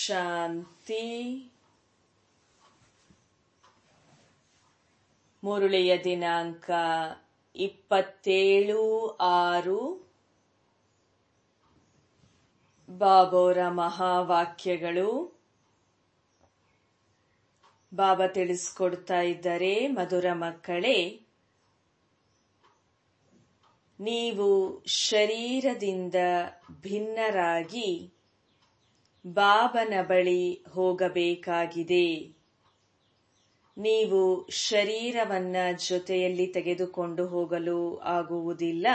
ಶಾಂತಿ ಮುರುಳಿಯ ದಿನಾಂಕ ಇಪ್ಪತ್ತೇಳು ಆರು ಬಾಬೋರ ಮಹಾವಾಕ್ಯಗಳು ಬಾಬಾ ತಿಳಿಸ್ಕೊಡ್ತಾ ಇದ್ದಾರೆ ಮಧುರ ಮಕ್ಕಳೇ ನೀವು ಶರೀರದಿಂದ ಭಿನ್ನರಾಗಿ ಬಾಬನ ಬಳಿ ಹೋಗಬೇಕಾಗಿದೆ ನೀವು ಶರೀರವನ್ನ ಜೊತೆಯಲ್ಲಿ ತೆಗೆದುಕೊಂಡು ಹೋಗಲು ಆಗುವುದಿಲ್ಲ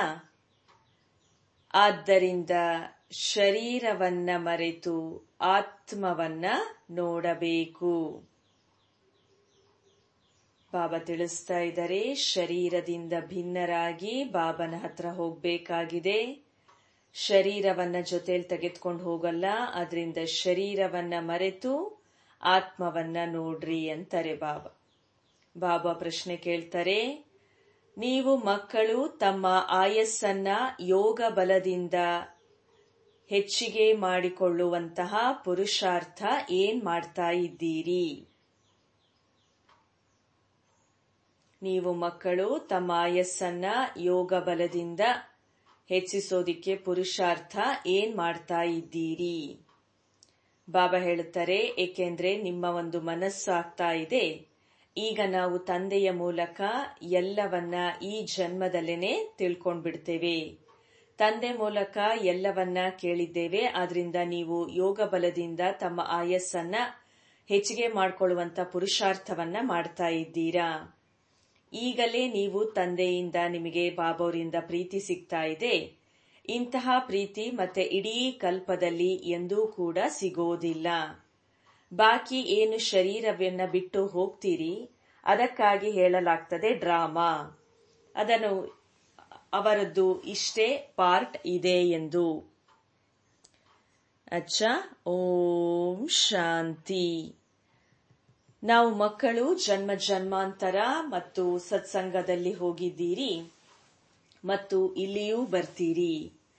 ಆದ್ದರಿಂದ ಶರೀರವನ್ನ ಮರೆತು ಆತ್ಮವನ್ನ ನೋಡಬೇಕು ಬಾಬಾ ತಿಳಿಸ್ತಾ ಇದ್ದಾರೆ ಶರೀರದಿಂದ ಭಿನ್ನರಾಗಿ ಬಾಬನ ಹತ್ರ ಹೋಗ್ಬೇಕಾಗಿದೆ ಶರೀರವನ್ನ ಜೊತೆಯಲ್ಲಿ ತೆಗೆದುಕೊಂಡು ಹೋಗಲ್ಲ ಅದರಿಂದ ಶರೀರವನ್ನ ಮರೆತು ಆತ್ಮವನ್ನ ನೋಡ್ರಿ ಅಂತಾರೆ ಬಾಬಾ ಬಾಬಾ ಪ್ರಶ್ನೆ ಕೇಳ್ತಾರೆ ನೀವು ಮಕ್ಕಳು ತಮ್ಮ ಆಯಸ್ಸನ್ನ ಯೋಗ ಬಲದಿಂದ ಹೆಚ್ಚಿಗೆ ಮಾಡಿಕೊಳ್ಳುವಂತಹ ಪುರುಷಾರ್ಥ ಏನ್ ಮಾಡ್ತಾ ಇದ್ದೀರಿ ನೀವು ಮಕ್ಕಳು ತಮ್ಮ ಆಯಸ್ಸನ್ನ ಯೋಗ ಬಲದಿಂದ ಹೆಚ್ಚಿಸೋದಿಕ್ಕೆ ಪುರುಷಾರ್ಥ ಏನ್ ಮಾಡ್ತಾ ಇದ್ದೀರಿ ಬಾಬಾ ಹೇಳುತ್ತಾರೆ ಏಕೆಂದ್ರೆ ನಿಮ್ಮ ಒಂದು ಮನಸ್ಸು ಆಗ್ತಾ ಇದೆ ಈಗ ನಾವು ತಂದೆಯ ಮೂಲಕ ಎಲ್ಲವನ್ನ ಈ ಜನ್ಮದಲ್ಲೇನೆ ತಿಳ್ಕೊಂಡ್ಬಿಡ್ತೇವೆ ತಂದೆ ಮೂಲಕ ಎಲ್ಲವನ್ನ ಕೇಳಿದ್ದೇವೆ ಆದ್ರಿಂದ ನೀವು ಯೋಗ ಬಲದಿಂದ ತಮ್ಮ ಆಯಸ್ಸನ್ನ ಹೆಚ್ಚಿಗೆ ಮಾಡಿಕೊಳ್ಳುವಂತ ಪುರುಷಾರ್ಥವನ್ನ ಮಾಡ್ತಾ ಇದ್ದೀರಾ ಈಗಲೇ ನೀವು ತಂದೆಯಿಂದ ನಿಮಗೆ ಬಾಬಾವರಿಂದ ಪ್ರೀತಿ ಸಿಗ್ತಾ ಇದೆ ಇಂತಹ ಪ್ರೀತಿ ಮತ್ತೆ ಇಡೀ ಕಲ್ಪದಲ್ಲಿ ಎಂದೂ ಕೂಡ ಸಿಗೋದಿಲ್ಲ ಬಾಕಿ ಏನು ಶರೀರವನ್ನ ಬಿಟ್ಟು ಹೋಗ್ತೀರಿ ಅದಕ್ಕಾಗಿ ಹೇಳಲಾಗ್ತದೆ ಡ್ರಾಮಾ ಅದನ್ನು ಅವರದ್ದು ಇಷ್ಟೇ ಪಾರ್ಟ್ ಇದೆ ಎಂದು ಅಚ್ಚ ಓಂ ಶಾಂತಿ ನಾವು ಮಕ್ಕಳು ಜನ್ಮ ಜನ್ಮಾಂತರ ಮತ್ತು ಸತ್ಸಂಗದಲ್ಲಿ ಹೋಗಿದ್ದೀರಿ ಮತ್ತು ಇಲ್ಲಿಯೂ ಬರ್ತೀರಿ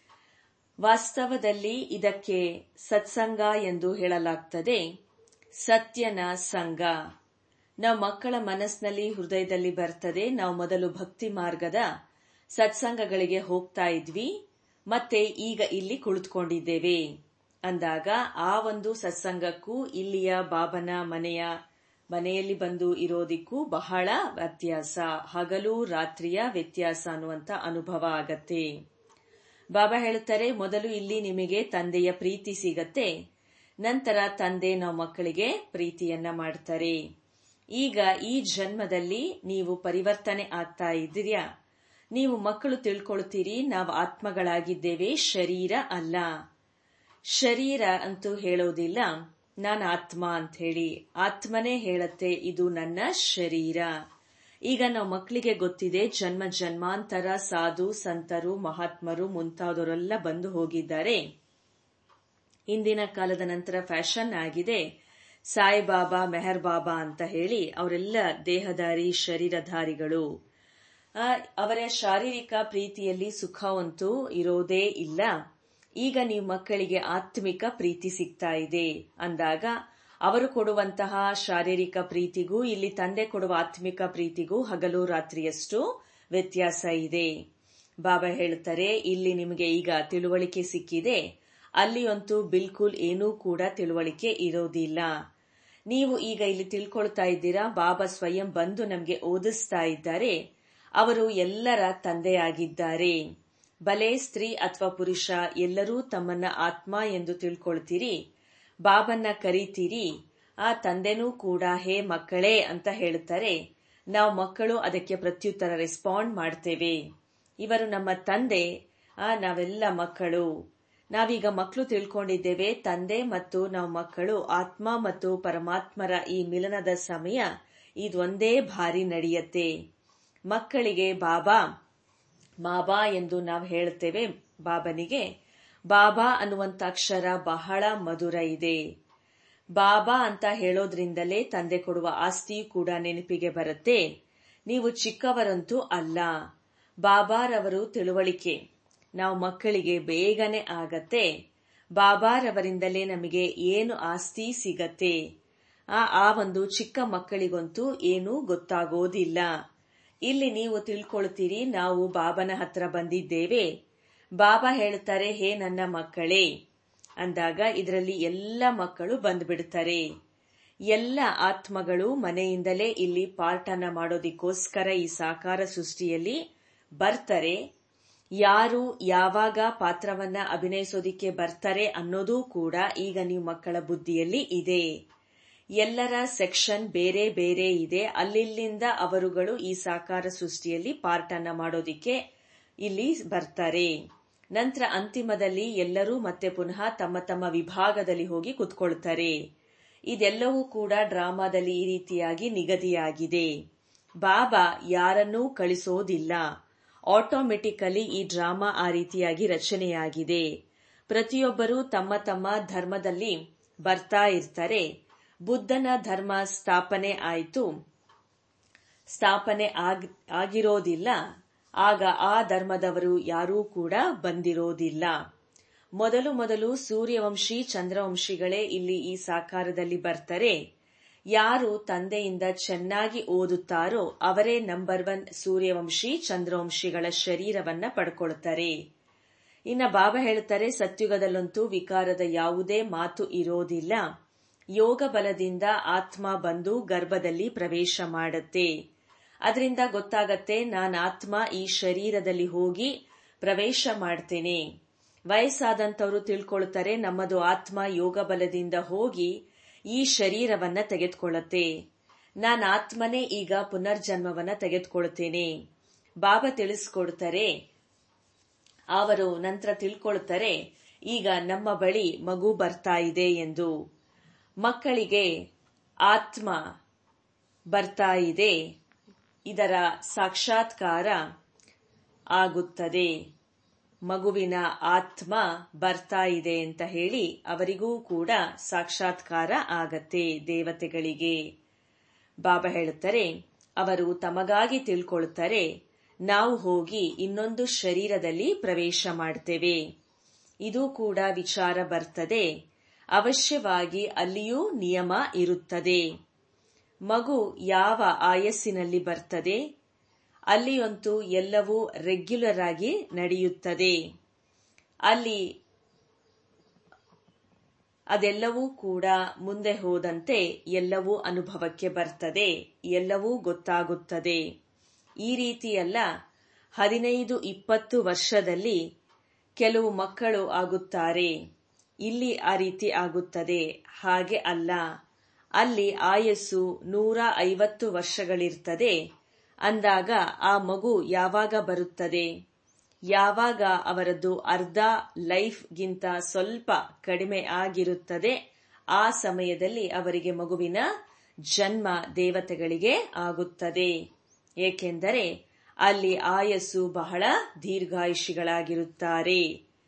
ವಾಸ್ತವದಲ್ಲಿ ಇದಕ್ಕೆ ಸತ್ಸಂಗ ಎಂದು ಹೇಳಲಾಗ್ತದೆ ಸತ್ಯನ ಸಂಘ ನಾವು ಮಕ್ಕಳ ಮನಸ್ಸಿನಲ್ಲಿ ಹೃದಯದಲ್ಲಿ ಬರ್ತದೆ ನಾವು ಮೊದಲು ಭಕ್ತಿ ಮಾರ್ಗದ ಸತ್ಸಂಗಗಳಿಗೆ ಹೋಗ್ತಾ ಇದ್ವಿ ಮತ್ತೆ ಈಗ ಇಲ್ಲಿ ಕುಳಿತುಕೊಂಡಿದ್ದೇವೆ ಅಂದಾಗ ಆ ಒಂದು ಸತ್ಸಂಗಕ್ಕೂ ಇಲ್ಲಿಯ ಬಾಬನ ಮನೆಯ ಮನೆಯಲ್ಲಿ ಬಂದು ಇರೋದಿಕ್ಕೂ ಬಹಳ ವ್ಯತ್ಯಾಸ ಹಗಲು ರಾತ್ರಿಯ ವ್ಯತ್ಯಾಸ ಅನ್ನುವಂತ ಅನುಭವ ಆಗತ್ತೆ ಬಾಬಾ ಹೇಳುತ್ತಾರೆ ಮೊದಲು ಇಲ್ಲಿ ನಿಮಗೆ ತಂದೆಯ ಪ್ರೀತಿ ಸಿಗತ್ತೆ ನಂತರ ತಂದೆ ನಾವು ಮಕ್ಕಳಿಗೆ ಪ್ರೀತಿಯನ್ನ ಮಾಡ್ತಾರೆ ಈಗ ಈ ಜನ್ಮದಲ್ಲಿ ನೀವು ಪರಿವರ್ತನೆ ಆಗ್ತಾ ಇದ್ದೀರಾ ನೀವು ಮಕ್ಕಳು ತಿಳ್ಕೊಳ್ತೀರಿ ನಾವು ಆತ್ಮಗಳಾಗಿದ್ದೇವೆ ಶರೀರ ಅಲ್ಲ ಶರೀರ ಅಂತೂ ಹೇಳೋದಿಲ್ಲ ನಾನು ಆತ್ಮ ಅಂತ ಹೇಳಿ ಆತ್ಮನೇ ಹೇಳತ್ತೆ ಇದು ನನ್ನ ಶರೀರ ಈಗ ನಾವು ಮಕ್ಕಳಿಗೆ ಗೊತ್ತಿದೆ ಜನ್ಮ ಜನ್ಮಾಂತರ ಸಾಧು ಸಂತರು ಮಹಾತ್ಮರು ಮುಂತಾದವರೆಲ್ಲ ಬಂದು ಹೋಗಿದ್ದಾರೆ ಇಂದಿನ ಕಾಲದ ನಂತರ ಫ್ಯಾಷನ್ ಆಗಿದೆ ಸಾಯಿಬಾಬಾ ಮೆಹರ್ ಬಾಬಾ ಅಂತ ಹೇಳಿ ಅವರೆಲ್ಲ ದೇಹಧಾರಿ ಶರೀರಧಾರಿಗಳು ಅವರ ಶಾರೀರಿಕ ಪ್ರೀತಿಯಲ್ಲಿ ಸುಖವಂತೂ ಇರೋದೇ ಇಲ್ಲ ಈಗ ನೀವು ಮಕ್ಕಳಿಗೆ ಆತ್ಮಿಕ ಪ್ರೀತಿ ಸಿಗ್ತಾ ಇದೆ ಅಂದಾಗ ಅವರು ಕೊಡುವಂತಹ ಶಾರೀರಿಕ ಪ್ರೀತಿಗೂ ಇಲ್ಲಿ ತಂದೆ ಕೊಡುವ ಆತ್ಮಿಕ ಪ್ರೀತಿಗೂ ಹಗಲು ರಾತ್ರಿಯಷ್ಟು ವ್ಯತ್ಯಾಸ ಇದೆ ಬಾಬಾ ಹೇಳ್ತಾರೆ ಇಲ್ಲಿ ನಿಮಗೆ ಈಗ ತಿಳುವಳಿಕೆ ಸಿಕ್ಕಿದೆ ಅಲ್ಲಿ ಅಂತೂ ಬಿಲ್ಕುಲ್ ಏನೂ ಕೂಡ ತಿಳುವಳಿಕೆ ಇರೋದಿಲ್ಲ ನೀವು ಈಗ ಇಲ್ಲಿ ತಿಳ್ಕೊಳ್ತಾ ಇದ್ದೀರಾ ಬಾಬಾ ಸ್ವಯಂ ಬಂದು ನಮಗೆ ಓದಿಸ್ತಾ ಇದ್ದಾರೆ ಅವರು ಎಲ್ಲರ ತಂದೆಯಾಗಿದ್ದಾರೆ ಬಲೆ ಸ್ತ್ರೀ ಅಥವಾ ಪುರುಷ ಎಲ್ಲರೂ ತಮ್ಮನ್ನ ಆತ್ಮ ಎಂದು ತಿಳ್ಕೊಳ್ತೀರಿ ಬಾಬನ್ನ ಕರೀತೀರಿ ಆ ತಂದೆನೂ ಕೂಡ ಹೇ ಮಕ್ಕಳೇ ಅಂತ ಹೇಳುತ್ತಾರೆ ನಾವು ಮಕ್ಕಳು ಅದಕ್ಕೆ ಪ್ರತ್ಯುತ್ತರ ರೆಸ್ಪಾಂಡ್ ಮಾಡ್ತೇವೆ ಇವರು ನಮ್ಮ ತಂದೆ ಆ ನಾವೆಲ್ಲ ಮಕ್ಕಳು ನಾವೀಗ ಮಕ್ಕಳು ತಿಳ್ಕೊಂಡಿದ್ದೇವೆ ತಂದೆ ಮತ್ತು ನಾವು ಮಕ್ಕಳು ಆತ್ಮ ಮತ್ತು ಪರಮಾತ್ಮರ ಈ ಮಿಲನದ ಸಮಯ ಇದೊಂದೇ ಭಾರಿ ನಡೆಯತ್ತೆ ಮಕ್ಕಳಿಗೆ ಬಾಬಾ ಬಾಬಾ ಎಂದು ನಾವು ಹೇಳ್ತೇವೆ ಬಾಬನಿಗೆ ಬಾಬಾ ಅನ್ನುವಂತ ಅಕ್ಷರ ಬಹಳ ಮಧುರ ಇದೆ ಬಾಬಾ ಅಂತ ಹೇಳೋದ್ರಿಂದಲೇ ತಂದೆ ಕೊಡುವ ಆಸ್ತಿಯೂ ಕೂಡ ನೆನಪಿಗೆ ಬರುತ್ತೆ ನೀವು ಚಿಕ್ಕವರಂತೂ ಅಲ್ಲ ಬಾಬಾರವರು ತಿಳುವಳಿಕೆ ನಾವು ಮಕ್ಕಳಿಗೆ ಬೇಗನೆ ಆಗತ್ತೆ ಬಾಬಾರವರಿಂದಲೇ ನಮಗೆ ಏನು ಆಸ್ತಿ ಸಿಗತ್ತೆ ಆ ಆ ಒಂದು ಚಿಕ್ಕ ಮಕ್ಕಳಿಗಂತೂ ಏನೂ ಗೊತ್ತಾಗೋದಿಲ್ಲ ಇಲ್ಲಿ ನೀವು ತಿಳ್ಕೊಳ್ತೀರಿ ನಾವು ಬಾಬನ ಹತ್ರ ಬಂದಿದ್ದೇವೆ ಬಾಬಾ ಹೇಳ್ತಾರೆ ಹೇ ನನ್ನ ಮಕ್ಕಳೇ ಅಂದಾಗ ಇದರಲ್ಲಿ ಎಲ್ಲ ಮಕ್ಕಳು ಬಂದ್ಬಿಡ್ತಾರೆ ಎಲ್ಲ ಆತ್ಮಗಳು ಮನೆಯಿಂದಲೇ ಇಲ್ಲಿ ಪಾಠನ ಮಾಡೋದಿಕ್ಕೋಸ್ಕರ ಈ ಸಾಕಾರ ಸೃಷ್ಟಿಯಲ್ಲಿ ಬರ್ತಾರೆ ಯಾರು ಯಾವಾಗ ಪಾತ್ರವನ್ನ ಅಭಿನಯಿಸೋದಿಕ್ಕೆ ಬರ್ತಾರೆ ಅನ್ನೋದೂ ಕೂಡ ಈಗ ನೀವು ಮಕ್ಕಳ ಬುದ್ಧಿಯಲ್ಲಿ ಇದೆ ಎಲ್ಲರ ಸೆಕ್ಷನ್ ಬೇರೆ ಬೇರೆ ಇದೆ ಅಲ್ಲಿಂದ ಅವರುಗಳು ಈ ಸಾಕಾರ ಸೃಷ್ಟಿಯಲ್ಲಿ ಪಾರ್ಟನ್ನ ಮಾಡೋದಿಕ್ಕೆ ಇಲ್ಲಿ ಬರ್ತಾರೆ ನಂತರ ಅಂತಿಮದಲ್ಲಿ ಎಲ್ಲರೂ ಮತ್ತೆ ಪುನಃ ತಮ್ಮ ತಮ್ಮ ವಿಭಾಗದಲ್ಲಿ ಹೋಗಿ ಕುತ್ಕೊಳ್ತಾರೆ ಇದೆಲ್ಲವೂ ಕೂಡ ಡ್ರಾಮಾದಲ್ಲಿ ಈ ರೀತಿಯಾಗಿ ನಿಗದಿಯಾಗಿದೆ ಬಾಬಾ ಯಾರನ್ನೂ ಕಳಿಸೋದಿಲ್ಲ ಆಟೋಮೆಟಿಕಲಿ ಈ ಡ್ರಾಮಾ ಆ ರೀತಿಯಾಗಿ ರಚನೆಯಾಗಿದೆ ಪ್ರತಿಯೊಬ್ಬರೂ ತಮ್ಮ ತಮ್ಮ ಧರ್ಮದಲ್ಲಿ ಬರ್ತಾ ಇರ್ತಾರೆ ಬುದ್ಧನ ಧರ್ಮ ಸ್ಥಾಪನೆ ಆಯಿತು ಸ್ಥಾಪನೆ ಆಗಿರೋದಿಲ್ಲ ಆಗ ಆ ಧರ್ಮದವರು ಯಾರೂ ಕೂಡ ಬಂದಿರೋದಿಲ್ಲ ಮೊದಲು ಮೊದಲು ಸೂರ್ಯವಂಶಿ ಚಂದ್ರವಂಶಿಗಳೇ ಇಲ್ಲಿ ಈ ಸಾಕಾರದಲ್ಲಿ ಬರ್ತಾರೆ ಯಾರು ತಂದೆಯಿಂದ ಚೆನ್ನಾಗಿ ಓದುತ್ತಾರೋ ಅವರೇ ನಂಬರ್ ಒನ್ ಸೂರ್ಯವಂಶಿ ಚಂದ್ರವಂಶಿಗಳ ಶರೀರವನ್ನ ಪಡ್ಕೊಳ್ತಾರೆ ಇನ್ನ ಬಾಬಾ ಹೇಳ್ತಾರೆ ಸತ್ಯುಗದಲ್ಲಂತೂ ವಿಕಾರದ ಯಾವುದೇ ಮಾತು ಇರೋದಿಲ್ಲ ಯೋಗ ಬಲದಿಂದ ಆತ್ಮ ಬಂದು ಗರ್ಭದಲ್ಲಿ ಪ್ರವೇಶ ಮಾಡುತ್ತೆ ಅದರಿಂದ ಗೊತ್ತಾಗತ್ತೆ ನಾನು ಆತ್ಮ ಈ ಶರೀರದಲ್ಲಿ ಹೋಗಿ ಪ್ರವೇಶ ಮಾಡ್ತೇನೆ ವಯಸ್ಸಾದಂತವರು ತಿಳ್ಕೊಳ್ತಾರೆ ನಮ್ಮದು ಆತ್ಮ ಯೋಗ ಬಲದಿಂದ ಹೋಗಿ ಈ ಶರೀರವನ್ನ ತೆಗೆದುಕೊಳ್ಳುತ್ತೆ ನಾನು ಆತ್ಮನೇ ಈಗ ಪುನರ್ಜನ್ಮವನ್ನ ತೆಗೆದುಕೊಳ್ತೇನೆ ಬಾಬಾ ತಿಳಿಸ್ಕೊಡ್ತಾರೆ ಅವರು ನಂತರ ತಿಳ್ಕೊಳ್ತಾರೆ ಈಗ ನಮ್ಮ ಬಳಿ ಮಗು ಬರ್ತಾ ಇದೆ ಎಂದು ಮಕ್ಕಳಿಗೆ ಆತ್ಮ ಬರ್ತಾ ಇದೆ ಇದರ ಸಾಕ್ಷಾತ್ಕಾರ ಆಗುತ್ತದೆ ಮಗುವಿನ ಆತ್ಮ ಬರ್ತಾ ಇದೆ ಅಂತ ಹೇಳಿ ಅವರಿಗೂ ಕೂಡ ಸಾಕ್ಷಾತ್ಕಾರ ಆಗತ್ತೆ ದೇವತೆಗಳಿಗೆ ಬಾಬಾ ಹೇಳುತ್ತಾರೆ ಅವರು ತಮಗಾಗಿ ತಿಳ್ಕೊಳ್ತಾರೆ ನಾವು ಹೋಗಿ ಇನ್ನೊಂದು ಶರೀರದಲ್ಲಿ ಪ್ರವೇಶ ಮಾಡ್ತೇವೆ ಇದು ಕೂಡ ವಿಚಾರ ಬರ್ತದೆ ಅವಶ್ಯವಾಗಿ ಅಲ್ಲಿಯೂ ನಿಯಮ ಇರುತ್ತದೆ ಮಗು ಯಾವ ಆಯಸ್ಸಿನಲ್ಲಿ ಬರ್ತದೆ ಅಲ್ಲಿಯಂತೂ ಎಲ್ಲವೂ ರೆಗ್ಯುಲರ್ ಆಗಿ ನಡೆಯುತ್ತದೆ ಅಲ್ಲಿ ಅದೆಲ್ಲವೂ ಕೂಡ ಮುಂದೆ ಹೋದಂತೆ ಎಲ್ಲವೂ ಅನುಭವಕ್ಕೆ ಬರ್ತದೆ ಎಲ್ಲವೂ ಗೊತ್ತಾಗುತ್ತದೆ ಈ ರೀತಿಯಲ್ಲ ಹದಿನೈದು ಇಪ್ಪತ್ತು ವರ್ಷದಲ್ಲಿ ಕೆಲವು ಮಕ್ಕಳು ಆಗುತ್ತಾರೆ ಇಲ್ಲಿ ಆ ರೀತಿ ಆಗುತ್ತದೆ ಹಾಗೆ ಅಲ್ಲ ಅಲ್ಲಿ ಆಯಸ್ಸು ನೂರ ಐವತ್ತು ವರ್ಷಗಳಿರ್ತದೆ ಅಂದಾಗ ಆ ಮಗು ಯಾವಾಗ ಬರುತ್ತದೆ ಯಾವಾಗ ಅವರದ್ದು ಅರ್ಧ ಲೈಫ್ಗಿಂತ ಸ್ವಲ್ಪ ಕಡಿಮೆ ಆಗಿರುತ್ತದೆ ಆ ಸಮಯದಲ್ಲಿ ಅವರಿಗೆ ಮಗುವಿನ ಜನ್ಮ ದೇವತೆಗಳಿಗೆ ಆಗುತ್ತದೆ ಏಕೆಂದರೆ ಅಲ್ಲಿ ಆಯಸ್ಸು ಬಹಳ ದೀರ್ಘಾಯುಷಿಗಳಾಗಿರುತ್ತಾರೆ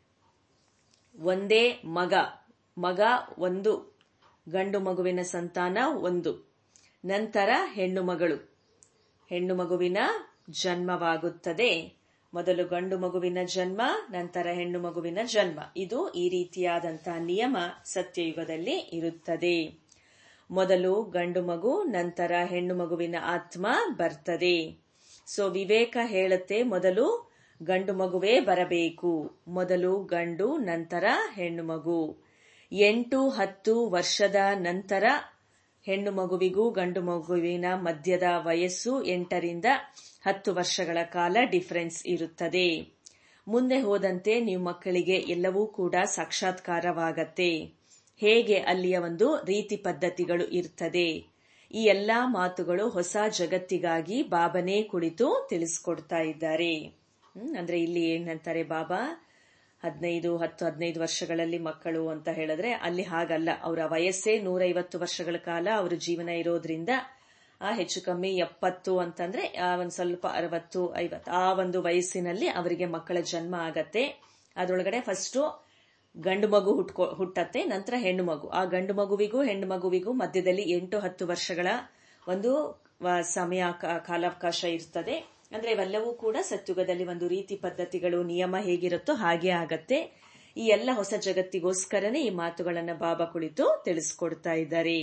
ಒಂದೇ ಮಗ ಮಗ ಒಂದು ಗಂಡು ಮಗುವಿನ ಸಂತಾನ ಒಂದು ನಂತರ ಹೆಣ್ಣು ಮಗಳು ಹೆಣ್ಣು ಮಗುವಿನ ಜನ್ಮವಾಗುತ್ತದೆ ಮೊದಲು ಗಂಡು ಮಗುವಿನ ಜನ್ಮ ನಂತರ ಹೆಣ್ಣು ಮಗುವಿನ ಜನ್ಮ ಇದು ಈ ರೀತಿಯಾದಂತಹ ನಿಯಮ ಸತ್ಯಯುಗದಲ್ಲಿ ಇರುತ್ತದೆ ಮೊದಲು ಗಂಡು ಮಗು ನಂತರ ಹೆಣ್ಣು ಮಗುವಿನ ಆತ್ಮ ಬರ್ತದೆ ಸೊ ವಿವೇಕ ಹೇಳುತ್ತೆ ಮೊದಲು ಗಂಡು ಮಗುವೇ ಬರಬೇಕು ಮೊದಲು ಗಂಡು ನಂತರ ಹೆಣ್ಣು ಮಗು ಎಂಟು ಹತ್ತು ವರ್ಷದ ನಂತರ ಹೆಣ್ಣು ಮಗುವಿಗೂ ಗಂಡು ಮಗುವಿನ ಮಧ್ಯದ ವಯಸ್ಸು ಎಂಟರಿಂದ ಹತ್ತು ವರ್ಷಗಳ ಕಾಲ ಡಿಫರೆನ್ಸ್ ಇರುತ್ತದೆ ಮುಂದೆ ಹೋದಂತೆ ನೀವು ಮಕ್ಕಳಿಗೆ ಎಲ್ಲವೂ ಕೂಡ ಸಾಕ್ಷಾತ್ಕಾರವಾಗತ್ತೆ ಹೇಗೆ ಅಲ್ಲಿಯ ಒಂದು ರೀತಿ ಪದ್ಧತಿಗಳು ಇರ್ತದೆ ಈ ಎಲ್ಲಾ ಮಾತುಗಳು ಹೊಸ ಜಗತ್ತಿಗಾಗಿ ಬಾಬನೇ ಕುಳಿತು ತಿಳಿಸ್ಕೊಡ್ತಾ ಇದ್ದಾರೆ ಅಂದ್ರೆ ಇಲ್ಲಿ ಏನಂತಾರೆ ಬಾಬಾ ಹದಿನೈದು ಹತ್ತು ಹದಿನೈದು ವರ್ಷಗಳಲ್ಲಿ ಮಕ್ಕಳು ಅಂತ ಹೇಳಿದ್ರೆ ಅಲ್ಲಿ ಹಾಗಲ್ಲ ಅವರ ವಯಸ್ಸೇ ನೂರೈವತ್ತು ವರ್ಷಗಳ ಕಾಲ ಅವರ ಜೀವನ ಇರೋದ್ರಿಂದ ಆ ಹೆಚ್ಚು ಕಮ್ಮಿ ಎಪ್ಪತ್ತು ಅಂತಂದ್ರೆ ಆ ಒಂದು ಸ್ವಲ್ಪ ಅರವತ್ತು ಐವತ್ತು ಆ ಒಂದು ವಯಸ್ಸಿನಲ್ಲಿ ಅವರಿಗೆ ಮಕ್ಕಳ ಜನ್ಮ ಆಗತ್ತೆ ಅದರೊಳಗಡೆ ಫಸ್ಟು ಗಂಡು ಮಗು ಹುಟ್ಕೊ ಹುಟ್ಟತ್ತೆ ನಂತರ ಹೆಣ್ಣು ಮಗು ಆ ಗಂಡು ಮಗುವಿಗೂ ಹೆಣ್ಣು ಮಗುವಿಗೂ ಮಧ್ಯದಲ್ಲಿ ಎಂಟು ಹತ್ತು ವರ್ಷಗಳ ಒಂದು ಸಮಯ ಕಾಲಾವಕಾಶ ಇರ್ತದೆ ಅಂದ್ರೆ ಇವೆಲ್ಲವೂ ಕೂಡ ಸತ್ಯುಗದಲ್ಲಿ ಒಂದು ರೀತಿ ಪದ್ಧತಿಗಳು ನಿಯಮ ಹೇಗಿರುತ್ತೋ ಹಾಗೆ ಆಗತ್ತೆ ಈ ಎಲ್ಲ ಹೊಸ ಜಗತ್ತಿಗೋಸ್ಕರನೇ ಈ ಮಾತುಗಳನ್ನ ಬಾಬಾ ಕುಳಿತು ತಿಳಿಸ್ಕೊಡ್ತಾ ಇದ್ದಾರೆ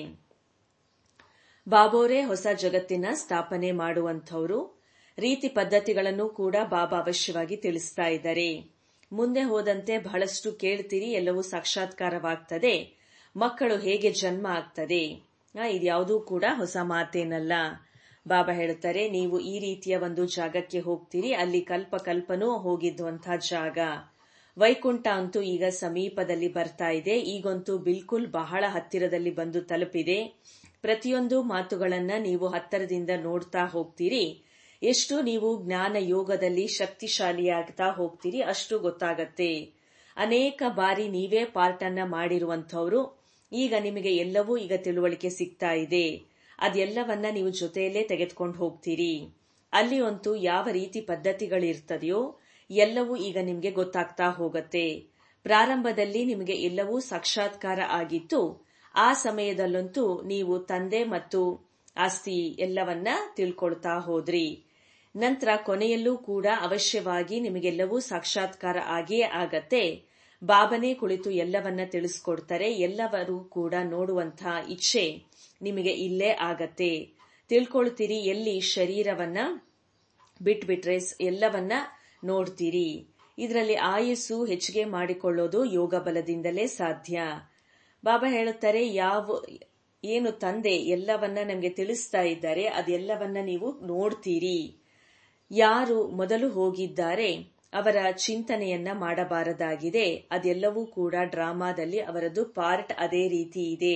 ಬಾಬೋರೇ ಹೊಸ ಜಗತ್ತಿನ ಸ್ಥಾಪನೆ ಮಾಡುವಂಥವ್ರು ರೀತಿ ಪದ್ಧತಿಗಳನ್ನು ಕೂಡ ಬಾಬಾ ಅವಶ್ಯವಾಗಿ ತಿಳಿಸ್ತಾ ಇದ್ದಾರೆ ಮುಂದೆ ಹೋದಂತೆ ಬಹಳಷ್ಟು ಕೇಳ್ತೀರಿ ಎಲ್ಲವೂ ಸಾಕ್ಷಾತ್ಕಾರವಾಗ್ತದೆ ಮಕ್ಕಳು ಹೇಗೆ ಜನ್ಮ ಆಗ್ತದೆ ಇದ್ಯಾವುದೂ ಕೂಡ ಹೊಸ ಮಾತೇನಲ್ಲ ಬಾಬಾ ಹೇಳ್ತಾರೆ ನೀವು ಈ ರೀತಿಯ ಒಂದು ಜಾಗಕ್ಕೆ ಹೋಗ್ತೀರಿ ಅಲ್ಲಿ ಕಲ್ಪ ಕಲ್ಪನೂ ಹೋಗಿದ್ದಂತಹ ಜಾಗ ವೈಕುಂಠ ಅಂತೂ ಈಗ ಸಮೀಪದಲ್ಲಿ ಬರ್ತಾ ಇದೆ ಈಗಂತೂ ಬಿಲ್ಕುಲ್ ಬಹಳ ಹತ್ತಿರದಲ್ಲಿ ಬಂದು ತಲುಪಿದೆ ಪ್ರತಿಯೊಂದು ಮಾತುಗಳನ್ನ ನೀವು ಹತ್ತರದಿಂದ ನೋಡ್ತಾ ಹೋಗ್ತೀರಿ ಎಷ್ಟು ನೀವು ಜ್ಞಾನ ಯೋಗದಲ್ಲಿ ಶಕ್ತಿಶಾಲಿಯಾಗ್ತಾ ಹೋಗ್ತೀರಿ ಅಷ್ಟು ಗೊತ್ತಾಗತ್ತೆ ಅನೇಕ ಬಾರಿ ನೀವೇ ಪಾರ್ಟ್ ಅನ್ನ ಮಾಡಿರುವಂತವ್ರು ಈಗ ನಿಮಗೆ ಎಲ್ಲವೂ ಈಗ ತಿಳುವಳಿಕೆ ಸಿಗ್ತಾ ಇದೆ ಅದೆಲ್ಲವನ್ನ ನೀವು ಜೊತೆಯಲ್ಲೇ ತೆಗೆದುಕೊಂಡು ಹೋಗ್ತೀರಿ ಅಲ್ಲಿ ಅಂತೂ ಯಾವ ರೀತಿ ಪದ್ಧತಿಗಳಿರ್ತದೆಯೋ ಎಲ್ಲವೂ ಈಗ ನಿಮಗೆ ಗೊತ್ತಾಗ್ತಾ ಹೋಗತ್ತೆ ಪ್ರಾರಂಭದಲ್ಲಿ ನಿಮಗೆ ಎಲ್ಲವೂ ಸಾಕ್ಷಾತ್ಕಾರ ಆಗಿತ್ತು ಆ ಸಮಯದಲ್ಲಂತೂ ನೀವು ತಂದೆ ಮತ್ತು ಆಸ್ತಿ ಎಲ್ಲವನ್ನ ತಿಳ್ಕೊಳ್ತಾ ಹೋದ್ರಿ ನಂತರ ಕೊನೆಯಲ್ಲೂ ಕೂಡ ಅವಶ್ಯವಾಗಿ ನಿಮಗೆಲ್ಲವೂ ಸಾಕ್ಷಾತ್ಕಾರ ಆಗಿಯೇ ಆಗತ್ತೆ ಬಾಬನೇ ಕುಳಿತು ಎಲ್ಲವನ್ನ ತಿಳಿಸ್ಕೊಡ್ತಾರೆ ಎಲ್ಲವರು ಕೂಡ ನೋಡುವಂತಹ ಇಚ್ಛೆ ನಿಮಗೆ ಇಲ್ಲೇ ಆಗತ್ತೆ ತಿಳ್ಕೊಳ್ತೀರಿ ಎಲ್ಲಿ ಶರೀರವನ್ನ ಬಿಟ್ಬಿಟ್ರೆ ಎಲ್ಲವನ್ನ ನೋಡ್ತೀರಿ ಇದರಲ್ಲಿ ಆಯುಸ್ಸು ಹೆಚ್ಚಿಗೆ ಮಾಡಿಕೊಳ್ಳೋದು ಯೋಗ ಬಲದಿಂದಲೇ ಸಾಧ್ಯ ಬಾಬಾ ಹೇಳುತ್ತಾರೆ ಯಾವ ಏನು ತಂದೆ ಎಲ್ಲವನ್ನ ನಮಗೆ ತಿಳಿಸ್ತಾ ಇದ್ದಾರೆ ಅದೆಲ್ಲವನ್ನ ನೀವು ನೋಡ್ತೀರಿ ಯಾರು ಮೊದಲು ಹೋಗಿದ್ದಾರೆ ಅವರ ಚಿಂತನೆಯನ್ನ ಮಾಡಬಾರದಾಗಿದೆ ಅದೆಲ್ಲವೂ ಕೂಡ ಡ್ರಾಮಾದಲ್ಲಿ ಅವರದ್ದು ಪಾರ್ಟ್ ಅದೇ ರೀತಿ ಇದೆ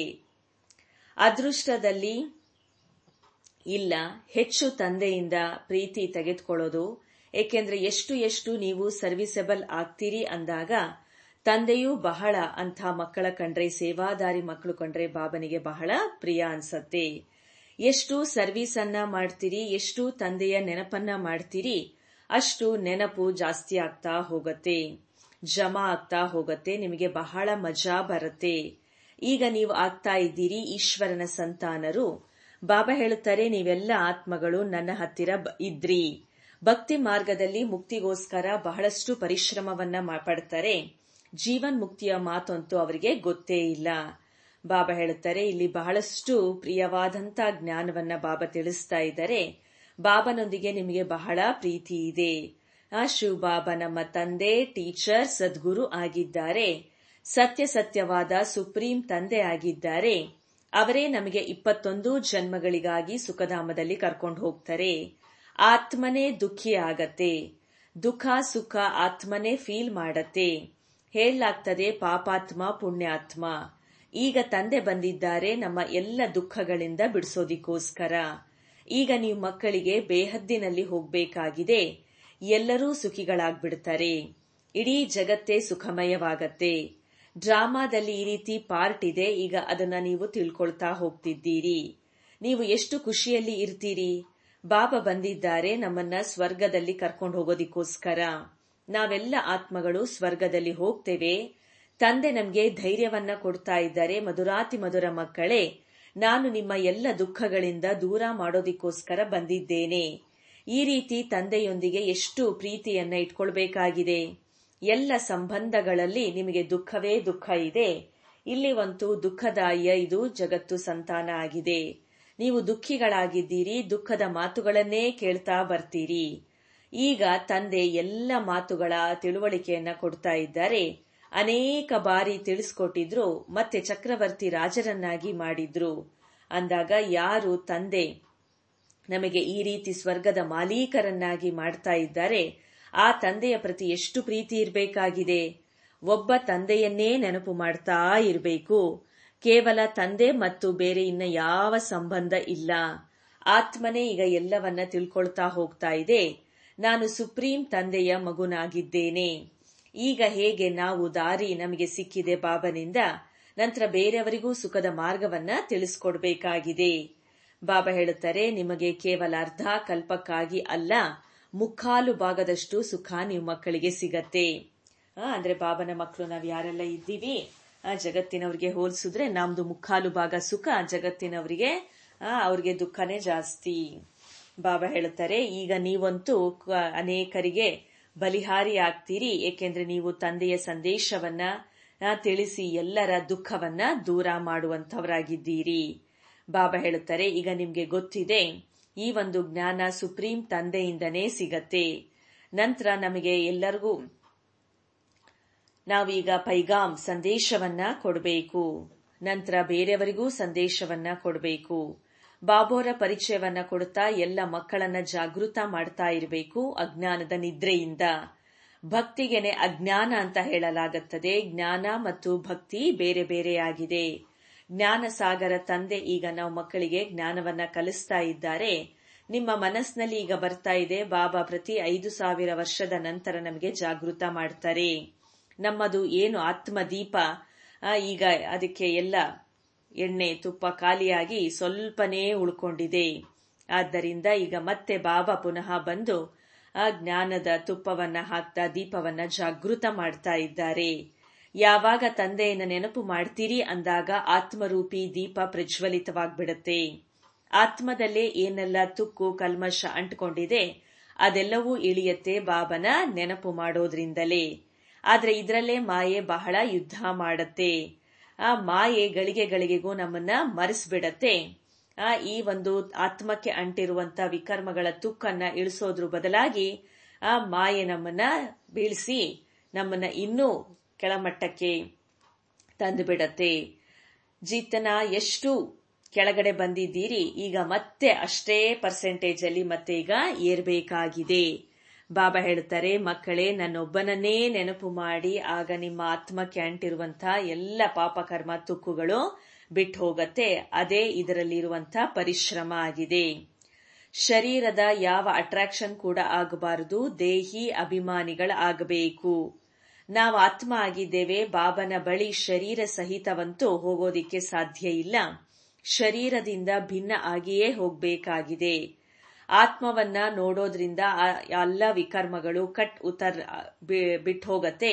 ಅದೃಷ್ಟದಲ್ಲಿ ಇಲ್ಲ ಹೆಚ್ಚು ತಂದೆಯಿಂದ ಪ್ರೀತಿ ತೆಗೆದುಕೊಳ್ಳೋದು ಏಕೆಂದ್ರೆ ಎಷ್ಟು ಎಷ್ಟು ನೀವು ಸರ್ವಿಸಬಲ್ ಆಗ್ತೀರಿ ಅಂದಾಗ ತಂದೆಯೂ ಬಹಳ ಅಂಥ ಮಕ್ಕಳ ಕಂಡ್ರೆ ಸೇವಾದಾರಿ ಮಕ್ಕಳು ಕಂಡ್ರೆ ಬಾಬನಿಗೆ ಬಹಳ ಪ್ರಿಯ ಅನ್ಸತ್ತೆ ಎಷ್ಟು ಸರ್ವಿಸ್ ಅನ್ನ ಮಾಡ್ತೀರಿ ಎಷ್ಟು ತಂದೆಯ ನೆನಪನ್ನ ಮಾಡ್ತೀರಿ ಅಷ್ಟು ನೆನಪು ಜಾಸ್ತಿ ಆಗ್ತಾ ಹೋಗತ್ತೆ ಜಮಾ ಆಗ್ತಾ ಹೋಗತ್ತೆ ನಿಮಗೆ ಬಹಳ ಮಜಾ ಬರುತ್ತೆ ಈಗ ನೀವು ಆಗ್ತಾ ಇದ್ದೀರಿ ಈಶ್ವರನ ಸಂತಾನರು ಬಾಬಾ ಹೇಳುತ್ತಾರೆ ನೀವೆಲ್ಲ ಆತ್ಮಗಳು ನನ್ನ ಹತ್ತಿರ ಇದ್ರಿ ಭಕ್ತಿ ಮಾರ್ಗದಲ್ಲಿ ಮುಕ್ತಿಗೋಸ್ಕರ ಬಹಳಷ್ಟು ಪರಿಶ್ರಮವನ್ನ ಪಡ್ತಾರೆ ಜೀವನ್ ಮುಕ್ತಿಯ ಮಾತಂತೂ ಅವರಿಗೆ ಗೊತ್ತೇ ಇಲ್ಲ ಬಾಬಾ ಹೇಳುತ್ತಾರೆ ಇಲ್ಲಿ ಬಹಳಷ್ಟು ಪ್ರಿಯವಾದಂತ ಜ್ಞಾನವನ್ನ ಬಾಬಾ ತಿಳಿಸ್ತಾ ಇದ್ದಾರೆ ಬಾಬನೊಂದಿಗೆ ನಿಮಗೆ ಬಹಳ ಪ್ರೀತಿ ಇದೆ ಆ ಶಿವ್ ಬಾಬಾ ನಮ್ಮ ತಂದೆ ಟೀಚರ್ ಸದ್ಗುರು ಆಗಿದ್ದಾರೆ ಸತ್ಯ ಸತ್ಯವಾದ ಸುಪ್ರೀಂ ತಂದೆ ಆಗಿದ್ದಾರೆ ಅವರೇ ನಮಗೆ ಇಪ್ಪತ್ತೊಂದು ಜನ್ಮಗಳಿಗಾಗಿ ಸುಖಧಾಮದಲ್ಲಿ ಕರ್ಕೊಂಡು ಹೋಗ್ತಾರೆ ಆತ್ಮನೇ ದುಃಖಿ ಆಗತ್ತೆ ದುಃಖ ಸುಖ ಆತ್ಮನೇ ಫೀಲ್ ಮಾಡತ್ತೆ ಹೇಳಲಾಗ್ತದೆ ಪಾಪಾತ್ಮ ಪುಣ್ಯಾತ್ಮ ಈಗ ತಂದೆ ಬಂದಿದ್ದಾರೆ ನಮ್ಮ ಎಲ್ಲ ದುಃಖಗಳಿಂದ ಬಿಡಿಸೋದಿಕ್ಕೋಸ್ಕರ ಈಗ ನೀವು ಮಕ್ಕಳಿಗೆ ಬೇಹದ್ದಿನಲ್ಲಿ ಹೋಗ್ಬೇಕಾಗಿದೆ ಎಲ್ಲರೂ ಸುಖಿಗಳಾಗ್ಬಿಡ್ತಾರೆ ಇಡೀ ಜಗತ್ತೇ ಸುಖಮಯವಾಗತ್ತೆ ಡ್ರಾಮಾದಲ್ಲಿ ಈ ರೀತಿ ಪಾರ್ಟ್ ಇದೆ ಈಗ ಅದನ್ನ ನೀವು ತಿಳ್ಕೊಳ್ತಾ ಹೋಗ್ತಿದ್ದೀರಿ ನೀವು ಎಷ್ಟು ಖುಷಿಯಲ್ಲಿ ಇರ್ತೀರಿ ಬಾಬಾ ಬಂದಿದ್ದಾರೆ ನಮ್ಮನ್ನ ಸ್ವರ್ಗದಲ್ಲಿ ಕರ್ಕೊಂಡು ಹೋಗೋದಿಕ್ಕೋಸ್ಕರ ನಾವೆಲ್ಲ ಆತ್ಮಗಳು ಸ್ವರ್ಗದಲ್ಲಿ ಹೋಗ್ತೇವೆ ತಂದೆ ನಮಗೆ ಧೈರ್ಯವನ್ನ ಕೊಡ್ತಾ ಇದ್ದಾರೆ ಮಧುರಾತಿ ಮಧುರ ಮಕ್ಕಳೇ ನಾನು ನಿಮ್ಮ ಎಲ್ಲ ದುಃಖಗಳಿಂದ ದೂರ ಮಾಡೋದಿಕ್ಕೋಸ್ಕರ ಬಂದಿದ್ದೇನೆ ಈ ರೀತಿ ತಂದೆಯೊಂದಿಗೆ ಎಷ್ಟು ಪ್ರೀತಿಯನ್ನ ಇಟ್ಕೊಳ್ಬೇಕಾಗಿದೆ ಎಲ್ಲ ಸಂಬಂಧಗಳಲ್ಲಿ ನಿಮಗೆ ದುಃಖವೇ ದುಃಖ ಇದೆ ಇಲ್ಲಿ ಒಂದು ದುಃಖದಾಯ ಇದು ಜಗತ್ತು ಸಂತಾನ ಆಗಿದೆ ನೀವು ದುಃಖಿಗಳಾಗಿದ್ದೀರಿ ದುಃಖದ ಮಾತುಗಳನ್ನೇ ಕೇಳ್ತಾ ಬರ್ತೀರಿ ಈಗ ತಂದೆ ಎಲ್ಲ ಮಾತುಗಳ ತಿಳುವಳಿಕೆಯನ್ನ ಕೊಡ್ತಾ ಇದ್ದಾರೆ ಅನೇಕ ಬಾರಿ ತಿಳಿಸ್ಕೊಟ್ಟಿದ್ರು ಮತ್ತೆ ಚಕ್ರವರ್ತಿ ರಾಜರನ್ನಾಗಿ ಮಾಡಿದ್ರು ಅಂದಾಗ ಯಾರು ತಂದೆ ನಮಗೆ ಈ ರೀತಿ ಸ್ವರ್ಗದ ಮಾಲೀಕರನ್ನಾಗಿ ಮಾಡ್ತಾ ಇದ್ದಾರೆ ಆ ತಂದೆಯ ಪ್ರತಿ ಎಷ್ಟು ಪ್ರೀತಿ ಇರಬೇಕಾಗಿದೆ ಒಬ್ಬ ತಂದೆಯನ್ನೇ ನೆನಪು ಮಾಡ್ತಾ ಇರಬೇಕು ಕೇವಲ ತಂದೆ ಮತ್ತು ಬೇರೆ ಇನ್ನ ಯಾವ ಸಂಬಂಧ ಇಲ್ಲ ಆತ್ಮನೇ ಈಗ ಎಲ್ಲವನ್ನ ತಿಳ್ಕೊಳ್ತಾ ಹೋಗ್ತಾ ಇದೆ ನಾನು ಸುಪ್ರೀಂ ತಂದೆಯ ಮಗುನಾಗಿದ್ದೇನೆ ಈಗ ಹೇಗೆ ನಾವು ದಾರಿ ನಮಗೆ ಸಿಕ್ಕಿದೆ ಬಾಬನಿಂದ ನಂತರ ಬೇರೆಯವರಿಗೂ ಸುಖದ ಮಾರ್ಗವನ್ನ ತಿಳಿಸ್ಕೊಡ್ಬೇಕಾಗಿದೆ ಬಾಬಾ ಹೇಳುತ್ತಾರೆ ನಿಮಗೆ ಕೇವಲ ಅರ್ಧ ಕಲ್ಪಕ್ಕಾಗಿ ಅಲ್ಲ ಮುಕ್ಕಾಲು ಭಾಗದಷ್ಟು ಸುಖ ನೀವು ಮಕ್ಕಳಿಗೆ ಸಿಗತ್ತೆ ಅಂದ್ರೆ ಬಾಬನ ಮಕ್ಕಳು ನಾವ್ ಯಾರೆಲ್ಲ ಇದ್ದೀವಿ ಆ ಜಗತ್ತಿನವ್ರಿಗೆ ಹೋಲಿಸಿದ್ರೆ ನಮ್ದು ಮುಕ್ಕಾಲು ಭಾಗ ಸುಖ ಜಗತ್ತಿನವರಿಗೆ ಅವ್ರಿಗೆ ದುಃಖನೇ ಜಾಸ್ತಿ ಬಾಬಾ ಹೇಳುತ್ತಾರೆ ಈಗ ನೀವಂತೂ ಅನೇಕರಿಗೆ ಬಲಿಹಾರಿ ಆಗ್ತೀರಿ ಏಕೆಂದ್ರೆ ನೀವು ತಂದೆಯ ಸಂದೇಶವನ್ನ ಆ, ತಿಳಿಸಿ ಎಲ್ಲರ ದುಃಖವನ್ನ ದೂರ ಮಾಡುವಂತವರಾಗಿದ್ದೀರಿ ಬಾಬಾ ಹೇಳುತ್ತಾರೆ ಈಗ ನಿಮ್ಗೆ ಗೊತ್ತಿದೆ ಈ ಒಂದು ಜ್ಞಾನ ಸುಪ್ರೀಂ ತಂದೆಯಿಂದನೇ ಸಿಗತ್ತೆ ನಂತರ ನಮಗೆ ಎಲ್ಲರಿಗೂ ನಾವೀಗ ಪೈಗಾಮ್ ಸಂದೇಶವನ್ನ ಕೊಡಬೇಕು ನಂತರ ಬೇರೆಯವರಿಗೂ ಸಂದೇಶವನ್ನ ಕೊಡಬೇಕು ಬಾಬೋರ ಪರಿಚಯವನ್ನ ಕೊಡುತ್ತಾ ಎಲ್ಲ ಮಕ್ಕಳನ್ನ ಜಾಗೃತ ಮಾಡ್ತಾ ಇರಬೇಕು ಅಜ್ಞಾನದ ನಿದ್ರೆಯಿಂದ ಭಕ್ತಿಗೆನೆ ಅಜ್ಞಾನ ಅಂತ ಹೇಳಲಾಗುತ್ತದೆ ಜ್ಞಾನ ಮತ್ತು ಭಕ್ತಿ ಬೇರೆ ಬೇರೆಯಾಗಿದೆ ಜ್ಞಾನ ಸಾಗರ ತಂದೆ ಈಗ ನಾವು ಮಕ್ಕಳಿಗೆ ಜ್ಞಾನವನ್ನ ಕಲಿಸ್ತಾ ಇದ್ದಾರೆ ನಿಮ್ಮ ಮನಸ್ಸಿನಲ್ಲಿ ಈಗ ಬರ್ತಾ ಇದೆ ಬಾಬಾ ಪ್ರತಿ ಐದು ಸಾವಿರ ವರ್ಷದ ನಂತರ ನಮಗೆ ಜಾಗೃತ ಮಾಡ್ತಾರೆ ನಮ್ಮದು ಏನು ಆತ್ಮದೀಪ ಆ, ಈಗ ಅದಕ್ಕೆ ಎಲ್ಲ ಎಣ್ಣೆ ತುಪ್ಪ ಖಾಲಿಯಾಗಿ ಸ್ವಲ್ಪನೇ ಉಳ್ಕೊಂಡಿದೆ ಆದ್ದರಿಂದ ಈಗ ಮತ್ತೆ ಬಾಬಾ ಪುನಃ ಬಂದು ಆ ಜ್ಞಾನದ ತುಪ್ಪವನ್ನ ಹಾಕ್ತಾ ದೀಪವನ್ನ ಜಾಗೃತ ಮಾಡ್ತಾ ಇದ್ದಾರೆ ಯಾವಾಗ ತಂದೆಯನ್ನ ನೆನಪು ಮಾಡ್ತೀರಿ ಅಂದಾಗ ಆತ್ಮರೂಪಿ ದೀಪ ಪ್ರಜ್ವಲಿತವಾಗ್ಬಿಡತ್ತೆ ಆತ್ಮದಲ್ಲೇ ಏನೆಲ್ಲ ತುಕ್ಕು ಕಲ್ಮಶ ಅಂಟ್ಕೊಂಡಿದೆ ಅದೆಲ್ಲವೂ ಇಳಿಯತ್ತೆ ಬಾಬನ ನೆನಪು ಮಾಡೋದ್ರಿಂದಲೇ ಆದ್ರೆ ಇದರಲ್ಲೇ ಮಾಯೆ ಬಹಳ ಯುದ್ಧ ಮಾಡತ್ತೆ ಆ ಮಾಯೆ ಗಳಿಗೆ ಗಳಿಗೆಗೂ ನಮ್ಮನ್ನ ಮರೆಸ್ಬಿಡತ್ತೆ ಆ ಈ ಒಂದು ಆತ್ಮಕ್ಕೆ ಅಂಟಿರುವಂತ ವಿಕರ್ಮಗಳ ತುಕ್ಕನ್ನ ಇಳಿಸೋದ್ರ ಬದಲಾಗಿ ಆ ಮಾಯೆ ನಮ್ಮನ್ನ ಬೀಳಿಸಿ ನಮ್ಮನ್ನ ಇನ್ನೂ ಕೆಳಮಟ್ಟಕ್ಕೆ ತಂದು ಬಿಡತ್ತೆ ಜೀತನ ಎಷ್ಟು ಕೆಳಗಡೆ ಬಂದಿದ್ದೀರಿ ಈಗ ಮತ್ತೆ ಅಷ್ಟೇ ಪರ್ಸೆಂಟೇಜ್ ಅಲ್ಲಿ ಮತ್ತೆ ಈಗ ಏರ್ಬೇಕಾಗಿದೆ ಬಾಬಾ ಹೇಳುತ್ತಾರೆ ಮಕ್ಕಳೇ ನನ್ನೊಬ್ಬನನ್ನೇ ನೆನಪು ಮಾಡಿ ಆಗ ನಿಮ್ಮ ಆತ್ಮಕ್ಕೆ ಅಂಟಿರುವಂತಹ ಎಲ್ಲ ಪಾಪಕರ್ಮ ತುಕ್ಕುಗಳು ಬಿಟ್ಟು ಹೋಗತ್ತೆ ಅದೇ ಇದರಲ್ಲಿರುವಂತಹ ಪರಿಶ್ರಮ ಆಗಿದೆ ಶರೀರದ ಯಾವ ಅಟ್ರಾಕ್ಷನ್ ಕೂಡ ಆಗಬಾರದು ದೇಹಿ ಅಭಿಮಾನಿಗಳ ಆಗಬೇಕು ನಾವು ಆತ್ಮ ಆಗಿದ್ದೇವೆ ಬಾಬನ ಬಳಿ ಶರೀರ ಸಹಿತವಂತೂ ಹೋಗೋದಿಕ್ಕೆ ಸಾಧ್ಯ ಇಲ್ಲ ಶರೀರದಿಂದ ಭಿನ್ನ ಆಗಿಯೇ ಹೋಗ್ಬೇಕಾಗಿದೆ ಆತ್ಮವನ್ನ ನೋಡೋದ್ರಿಂದ ಆ ಎಲ್ಲ ವಿಕರ್ಮಗಳು ಕಟ್ ಉತ್ತರ್ ಬಿಟ್ಟು ಹೋಗತ್ತೆ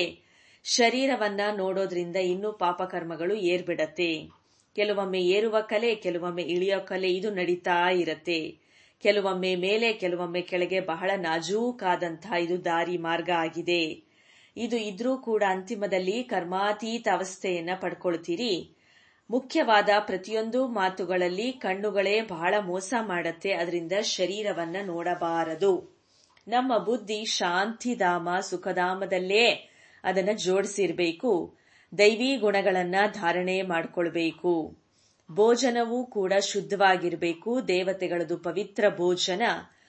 ಶರೀರವನ್ನ ನೋಡೋದ್ರಿಂದ ಇನ್ನೂ ಪಾಪಕರ್ಮಗಳು ಏರ್ಬಿಡತ್ತೆ ಕೆಲವೊಮ್ಮೆ ಏರುವ ಕಲೆ ಕೆಲವೊಮ್ಮೆ ಇಳಿಯೋ ಕಲೆ ಇದು ನಡೀತಾ ಇರತ್ತೆ ಕೆಲವೊಮ್ಮೆ ಮೇಲೆ ಕೆಲವೊಮ್ಮೆ ಕೆಳಗೆ ಬಹಳ ನಾಜೂಕಾದಂತಹ ಇದು ದಾರಿ ಮಾರ್ಗ ಆಗಿದೆ ಇದು ಇದ್ರೂ ಕೂಡ ಅಂತಿಮದಲ್ಲಿ ಕರ್ಮಾತೀತ ಅವಸ್ಥೆಯನ್ನ ಪಡ್ಕೊಳ್ತೀರಿ ಮುಖ್ಯವಾದ ಪ್ರತಿಯೊಂದು ಮಾತುಗಳಲ್ಲಿ ಕಣ್ಣುಗಳೇ ಬಹಳ ಮೋಸ ಮಾಡತ್ತೆ ಅದರಿಂದ ಶರೀರವನ್ನ ನೋಡಬಾರದು ನಮ್ಮ ಬುದ್ಧಿ ಶಾಂತಿಧಾಮ ಸುಖಧಾಮದಲ್ಲೇ ಅದನ್ನ ಜೋಡಿಸಿರ್ಬೇಕು ದೈವಿ ಗುಣಗಳನ್ನ ಧಾರಣೆ ಮಾಡ್ಕೊಳ್ಬೇಕು ಭೋಜನವೂ ಕೂಡ ಶುದ್ಧವಾಗಿರಬೇಕು ದೇವತೆಗಳದು ಪವಿತ್ರ ಭೋಜನ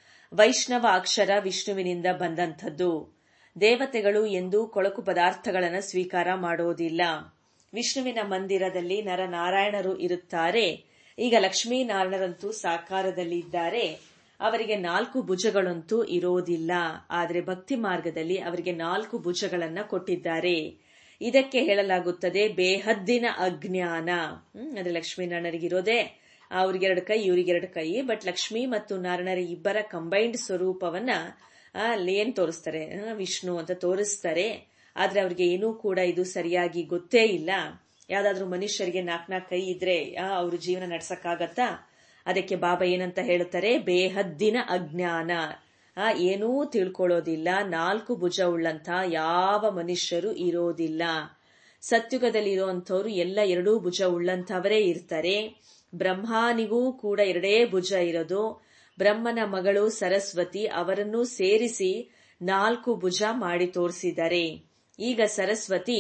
ವೈಷ್ಣವ ಅಕ್ಷರ ವಿಷ್ಣುವಿನಿಂದ ಬಂದಂಥದ್ದು ದೇವತೆಗಳು ಎಂದು ಕೊಳಕು ಪದಾರ್ಥಗಳನ್ನು ಸ್ವೀಕಾರ ಮಾಡೋದಿಲ್ಲ ವಿಷ್ಣುವಿನ ಮಂದಿರದಲ್ಲಿ ನರನಾರಾಯಣರು ಇರುತ್ತಾರೆ ಈಗ ಲಕ್ಷ್ಮೀನಾರಾಯಣರಂತೂ ಸಾಕಾರದಲ್ಲಿ ಇದ್ದಾರೆ ಅವರಿಗೆ ನಾಲ್ಕು ಭುಜಗಳಂತೂ ಇರೋದಿಲ್ಲ ಆದರೆ ಭಕ್ತಿ ಮಾರ್ಗದಲ್ಲಿ ಅವರಿಗೆ ನಾಲ್ಕು ಭುಜಗಳನ್ನ ಕೊಟ್ಟಿದ್ದಾರೆ ಇದಕ್ಕೆ ಹೇಳಲಾಗುತ್ತದೆ ಬೇಹದ್ದಿನ ಅಜ್ಞಾನ ಹ್ಮ್ ಅಂದ್ರೆ ಲಕ್ಷ್ಮೀನಾರಾಯಣರಿಗಿರೋದೇ ಅವ್ರಿಗೆರಡು ಕೈ ಇವರಿಗೆರಡು ಕೈ ಬಟ್ ಲಕ್ಷ್ಮಿ ಮತ್ತು ನಾರಾಯಣರ ಇಬ್ಬರ ಕಂಬೈನ್ಡ್ ಸ್ವರೂಪವನ್ನ ಅಲ್ಲಿ ಏನ್ ತೋರಿಸ್ತಾರೆ ಆ, ವಿಷ್ಣು ಅಂತ ತೋರಿಸ್ತಾರೆ ಆದ್ರೆ ಅವ್ರಿಗೆ ಏನೂ ಕೂಡ ಇದು ಸರಿಯಾಗಿ ಗೊತ್ತೇ ಇಲ್ಲ ಯಾವ್ದಾದ್ರು ಮನುಷ್ಯರಿಗೆ ನಾಲ್ಕ್ ನಾಲ್ಕು ಕೈ ಇದ್ರೆ ಅವ್ರ ಜೀವನ ನಡ್ಸಕ್ಕಾಗತ್ತಾ ಅದಕ್ಕೆ ಬಾಬಾ ಏನಂತ ಹೇಳುತ್ತಾರೆ ಬೇಹದ್ದಿನ ಅಜ್ಞಾನ ಆ ಏನೂ ತಿಳ್ಕೊಳ್ಳೋದಿಲ್ಲ ನಾಲ್ಕು ಭುಜ ಉಳ್ಳಂತ ಯಾವ ಮನುಷ್ಯರು ಇರೋದಿಲ್ಲ ಸತ್ಯುಗದಲ್ಲಿ ಇರುವಂತವ್ರು ಎಲ್ಲ ಎರಡೂ ಭುಜ ಉಳ್ಳಂತವರೇ ಇರ್ತಾರೆ ಬ್ರಹ್ಮಾನಿಗೂ ಕೂಡ ಎರಡೇ ಭುಜ ಇರೋದು ಬ್ರಹ್ಮನ ಮಗಳು ಸರಸ್ವತಿ ಅವರನ್ನು ಸೇರಿಸಿ ನಾಲ್ಕು ಭುಜ ಮಾಡಿ ತೋರಿಸಿದ್ದಾರೆ ಈಗ ಸರಸ್ವತಿ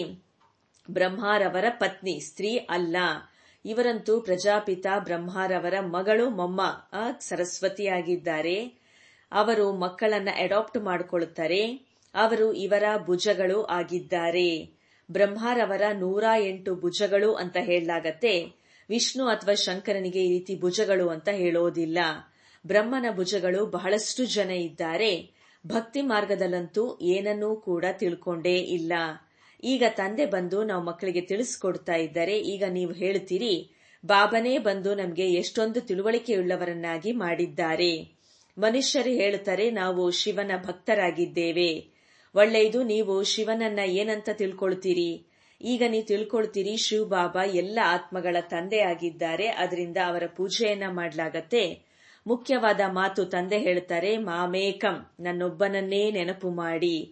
ಬ್ರಹ್ಮಾರವರ ಪತ್ನಿ ಸ್ತ್ರೀ ಅಲ್ಲ ಇವರಂತೂ ಪ್ರಜಾಪಿತ ಬ್ರಹ್ಮಾರವರ ಮಗಳು ಮೊಮ್ಮ ಆ, ಸರಸ್ವತಿಯಾಗಿದ್ದಾರೆ ಅವರು ಮಕ್ಕಳನ್ನ ಅಡಾಪ್ಟ್ ಮಾಡಿಕೊಳ್ಳುತ್ತಾರೆ ಅವರು ಇವರ ಭುಜಗಳು ಆಗಿದ್ದಾರೆ ಬ್ರಹ್ಮಾರವರ ನೂರ ಎಂಟು ಭುಜಗಳು ಅಂತ ಹೇಳಲಾಗತ್ತೆ ವಿಷ್ಣು ಅಥವಾ ಶಂಕರನಿಗೆ ಈ ರೀತಿ ಭುಜಗಳು ಅಂತ ಹೇಳೋದಿಲ್ಲ ಬ್ರಹ್ಮನ ಭುಜಗಳು ಬಹಳಷ್ಟು ಜನ ಇದ್ದಾರೆ ಭಕ್ತಿ ಮಾರ್ಗದಲ್ಲಂತೂ ಏನನ್ನೂ ಕೂಡ ತಿಳ್ಕೊಂಡೇ ಇಲ್ಲ ಈಗ ತಂದೆ ಬಂದು ನಾವು ಮಕ್ಕಳಿಗೆ ತಿಳಿಸ್ಕೊಡ್ತಾ ಇದ್ದಾರೆ ಈಗ ನೀವು ಹೇಳ್ತೀರಿ ಬಾಬನೇ ಬಂದು ನಮಗೆ ಎಷ್ಟೊಂದು ತಿಳುವಳಿಕೆಯುಳ್ಳವರನ್ನಾಗಿ ಮಾಡಿದ್ದಾರೆ ಮನುಷ್ಯರು ಹೇಳುತ್ತಾರೆ ನಾವು ಶಿವನ ಭಕ್ತರಾಗಿದ್ದೇವೆ ಒಳ್ಳೆಯದು ನೀವು ಶಿವನನ್ನ ಏನಂತ ತಿಳ್ಕೊಳ್ತೀರಿ ಈಗ ನೀವು ತಿಳ್ಕೊಳ್ತೀರಿ ಶಿವ ಬಾಬಾ ಎಲ್ಲ ಆತ್ಮಗಳ ತಂದೆ ಆಗಿದ್ದಾರೆ ಅದರಿಂದ ಅವರ ಪೂಜೆಯನ್ನ ಮಾಡಲಾಗತ್ತೆ ಮುಖ್ಯವಾದ ಮಾತು ತಂದೆ ಹೇಳ್ತಾರೆ ಮಾಮೇಕಂ ನನ್ನೊಬ್ಬನನ್ನೇ ನೆನಪು ಮಾಡಿ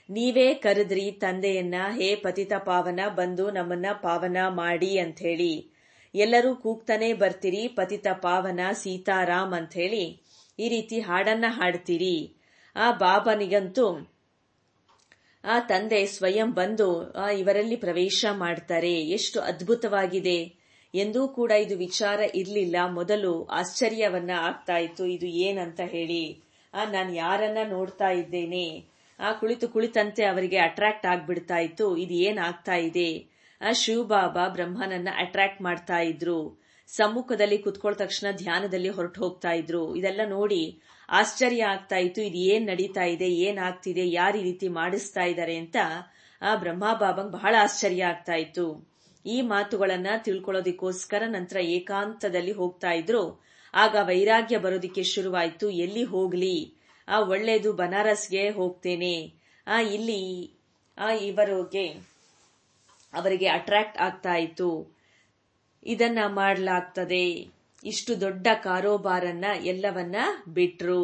ನೀವೇ ಕರೆದ್ರಿ ತಂದೆಯನ್ನ ಹೇ ಪತಿತ ಪಾವನ ಬಂದು ನಮ್ಮನ್ನ ಪಾವನ ಮಾಡಿ ಅಂತ ಹೇಳಿ ಎಲ್ಲರೂ ಕೂಗ್ತಾನೆ ಬರ್ತೀರಿ ಪತಿತ ಪಾವನ ಸೀತಾರಾಮ್ ಅಂತ ಹೇಳಿ ಈ ರೀತಿ ಹಾಡನ್ನ ಹಾಡ್ತೀರಿ ಆ ಬಾಬನಿಗಂತೂ ಆ ತಂದೆ ಸ್ವಯಂ ಬಂದು ಆ ಇವರಲ್ಲಿ ಪ್ರವೇಶ ಮಾಡ್ತಾರೆ ಎಷ್ಟು ಅದ್ಭುತವಾಗಿದೆ ಎಂದೂ ಕೂಡ ಇದು ವಿಚಾರ ಇರ್ಲಿಲ್ಲ ಮೊದಲು ಆಶ್ಚರ್ಯವನ್ನ ಆಗ್ತಾ ಇತ್ತು ಇದು ಏನಂತ ಹೇಳಿ ಆ ನಾನು ಯಾರನ್ನ ನೋಡ್ತಾ ಇದ್ದೇನೆ ಆ ಕುಳಿತು ಕುಳಿತಂತೆ ಅವರಿಗೆ ಅಟ್ರಾಕ್ಟ್ ಆಗ್ಬಿಡ್ತಾ ಇತ್ತು ಇದು ಏನ್ ಆಗ್ತಾ ಇದೆ ಆ ಶಿವಬಾಬಾ ಬ್ರಹ್ಮನನ್ನ ಅಟ್ರಾಕ್ಟ್ ಮಾಡ್ತಾ ಇದ್ರು ಸಮ್ಮುಖದಲ್ಲಿ ಕುತ್ಕೊಳ್ ತಕ್ಷಣ ಧ್ಯಾನದಲ್ಲಿ ಹೊರಟು ಹೋಗ್ತಾ ಇದ್ರು ಇದೆಲ್ಲ ನೋಡಿ ಆಶ್ಚರ್ಯ ಆಗ್ತಾ ಇತ್ತು ಇದು ಏನ್ ನಡೀತಾ ಇದೆ ಏನ್ ಆಗ್ತಿದೆ ಯಾರು ಈ ರೀತಿ ಮಾಡಿಸ್ತಾ ಇದ್ದಾರೆ ಅಂತ ಆ ಬ್ರಹ್ಮ ಬಾಬಂಗ್ ಬಹಳ ಆಶ್ಚರ್ಯ ಆಗ್ತಾ ಇತ್ತು ಈ ಮಾತುಗಳನ್ನ ತಿಳ್ಕೊಳ್ಳೋದಿಕ್ಕೋಸ್ಕರ ನಂತರ ಏಕಾಂತದಲ್ಲಿ ಹೋಗ್ತಾ ಇದ್ರು ಆಗ ವೈರಾಗ್ಯ ಬರೋದಿಕ್ಕೆ ಶುರುವಾಯ್ತು ಎಲ್ಲಿ ಹೋಗ್ಲಿ ಆ ಒಳ್ಳೇದು ಬನಾರಸ್ಗೆ ಹೋಗ್ತೇನೆ ಆ ಇಲ್ಲಿ ಆ ಇವರಿಗೆ ಅವರಿಗೆ ಅಟ್ರಾಕ್ಟ್ ಆಗ್ತಾ ಇತ್ತು ಇದನ್ನ ಮಾಡಲಾಗ್ತದೆ ಇಷ್ಟು ದೊಡ್ಡ ಕಾರೋಬಾರನ್ನ ಎಲ್ಲವನ್ನ ಬಿಟ್ರು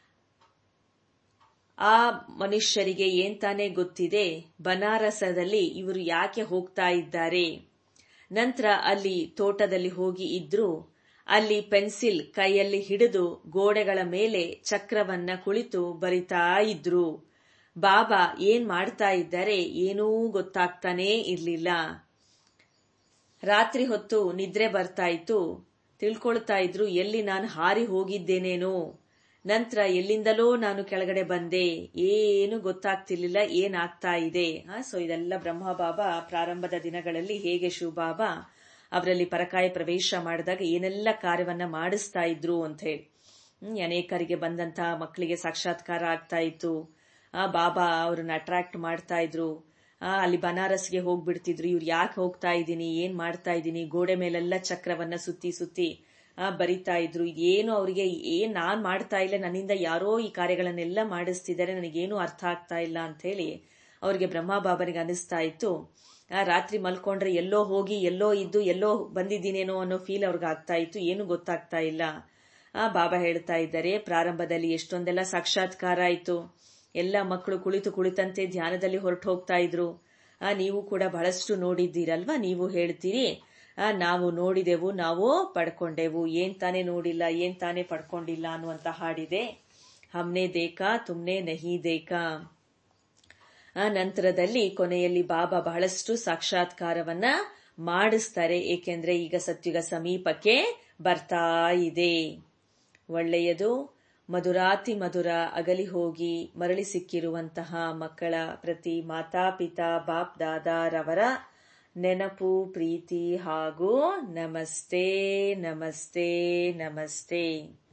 ಆ ಮನುಷ್ಯರಿಗೆ ಏನ್ ತಾನೇ ಗೊತ್ತಿದೆ ಬನಾರಸದಲ್ಲಿ ಇವರು ಯಾಕೆ ಹೋಗ್ತಾ ಇದ್ದಾರೆ ನಂತರ ಅಲ್ಲಿ ತೋಟದಲ್ಲಿ ಹೋಗಿ ಇದ್ರು ಅಲ್ಲಿ ಪೆನ್ಸಿಲ್ ಕೈಯಲ್ಲಿ ಹಿಡಿದು ಗೋಡೆಗಳ ಮೇಲೆ ಚಕ್ರವನ್ನ ಕುಳಿತು ಬರಿತಾ ಇದ್ರು ಬಾಬಾ ಏನ್ ಮಾಡ್ತಾ ಇದ್ದಾರೆ ಏನೂ ಗೊತ್ತಾಗ್ತಾನೇ ಇರ್ಲಿಲ್ಲ ರಾತ್ರಿ ಹೊತ್ತು ನಿದ್ರೆ ಬರ್ತಾ ಇತ್ತು ತಿಳ್ಕೊಳ್ತಾ ಇದ್ರು ಎಲ್ಲಿ ನಾನು ಹಾರಿ ಹೋಗಿದ್ದೇನೇನೋ ನಂತರ ಎಲ್ಲಿಂದಲೋ ನಾನು ಕೆಳಗಡೆ ಬಂದೆ ಏನು ಗೊತ್ತಾಗ್ತಿರ್ಲಿಲ್ಲ ಏನಾಗ್ತಾ ಇದೆ ಸೊ ಇದೆಲ್ಲ ಬ್ರಹ್ಮ ಬಾಬಾ ಪ್ರಾರಂಭದ ದಿನಗಳಲ್ಲಿ ಹೇಗೆ ಶಿವಬಾಬಾ ಅವರಲ್ಲಿ ಪರಕಾಯ ಪ್ರವೇಶ ಮಾಡಿದಾಗ ಏನೆಲ್ಲ ಕಾರ್ಯವನ್ನ ಮಾಡಿಸ್ತಾ ಇದ್ರು ಅಂತ ಹೇಳಿ ಅನೇಕರಿಗೆ ಬಂದಂತಹ ಮಕ್ಕಳಿಗೆ ಸಾಕ್ಷಾತ್ಕಾರ ಆಗ್ತಾ ಇತ್ತು ಆ ಬಾಬಾ ಅವ್ರನ್ನ ಅಟ್ರಾಕ್ಟ್ ಮಾಡ್ತಾ ಇದ್ರು ಆ ಅಲ್ಲಿ ಬನಾರಸ್ಗೆ ಹೋಗ್ಬಿಡ್ತಿದ್ರು ಇವ್ರು ಯಾಕೆ ಹೋಗ್ತಾ ಇದ್ದೀನಿ ಏನ್ ಮಾಡ್ತಾ ಇದ್ದೀನಿ ಗೋಡೆ ಮೇಲೆಲ್ಲ ಚಕ್ರವನ್ನ ಸುತ್ತಿ ಸುತ್ತಿ ಆ ಬರಿತಾ ಇದ್ರು ಇದೇನು ಅವರಿಗೆ ಏನ್ ನಾನ್ ಮಾಡ್ತಾ ಇಲ್ಲ ನನ್ನಿಂದ ಯಾರೋ ಈ ಕಾರ್ಯಗಳನ್ನೆಲ್ಲ ಮಾಡಿಸ್ತಿದ್ದಾರೆ ನನಗೇನು ಅರ್ಥ ಆಗ್ತಾ ಇಲ್ಲ ಅಂತ ಹೇಳಿ ಅವ್ರಿಗೆ ಬ್ರಹ್ಮ ಬಾಬನಿಗೆ ಅನಿಸ್ತಾ ಇತ್ತು ಆ ರಾತ್ರಿ ಮಲ್ಕೊಂಡ್ರೆ ಎಲ್ಲೋ ಹೋಗಿ ಎಲ್ಲೋ ಇದ್ದು ಎಲ್ಲೋ ಬಂದಿದ್ದೀನೇನೋ ಅನ್ನೋ ಫೀಲ್ ಅವ್ರಿಗೆ ಆಗ್ತಾ ಇತ್ತು ಏನು ಗೊತ್ತಾಗ್ತಾ ಇಲ್ಲ ಆ ಬಾಬಾ ಹೇಳ್ತಾ ಇದ್ದಾರೆ ಪ್ರಾರಂಭದಲ್ಲಿ ಎಷ್ಟೊಂದೆಲ್ಲ ಸಾಕ್ಷಾತ್ಕಾರ ಆಯ್ತು ಎಲ್ಲ ಮಕ್ಕಳು ಕುಳಿತು ಕುಳಿತಂತೆ ಧ್ಯಾನದಲ್ಲಿ ಹೊರಟು ಹೋಗ್ತಾ ಇದ್ರು ಆ ನೀವು ಕೂಡ ಬಹಳಷ್ಟು ನೋಡಿದ್ದೀರಲ್ವಾ ನೀವು ಹೇಳ್ತೀರಿ ಆ ನಾವು ನೋಡಿದೆವು ನಾವು ಪಡ್ಕೊಂಡೆವು ಏನ್ ತಾನೇ ನೋಡಿಲ್ಲ ಏನ್ ತಾನೇ ಪಡ್ಕೊಂಡಿಲ್ಲ ಅನ್ನುವಂತ ಹಾಡಿದೆ ಹಮ್ನೆ ದೇಕಾ ತುಮ್ನೆ ನಹಿ ದೇಕಾ ಆ ನಂತರದಲ್ಲಿ ಕೊನೆಯಲ್ಲಿ ಬಾಬಾ ಬಹಳಷ್ಟು ಸಾಕ್ಷಾತ್ಕಾರವನ್ನ ಮಾಡಿಸ್ತಾರೆ ಏಕೆಂದ್ರೆ ಈಗ ಸತ್ಯುಗ ಸಮೀಪಕ್ಕೆ ಬರ್ತಾ ಇದೆ ಒಳ್ಳೆಯದು ಮಧುರಾತಿ ಮಧುರ ಅಗಲಿ ಹೋಗಿ ಮರಳಿ ಸಿಕ್ಕಿರುವಂತಹ ಮಕ್ಕಳ ಪ್ರತಿ ಮಾತಾಪಿತಾ ಬಾಪ್ ದಾದಾರವರ ನೆನಪು ಪ್ರೀತಿ ಹಾಗೂ ನಮಸ್ತೆ ನಮಸ್ತೆ ನಮಸ್ತೆ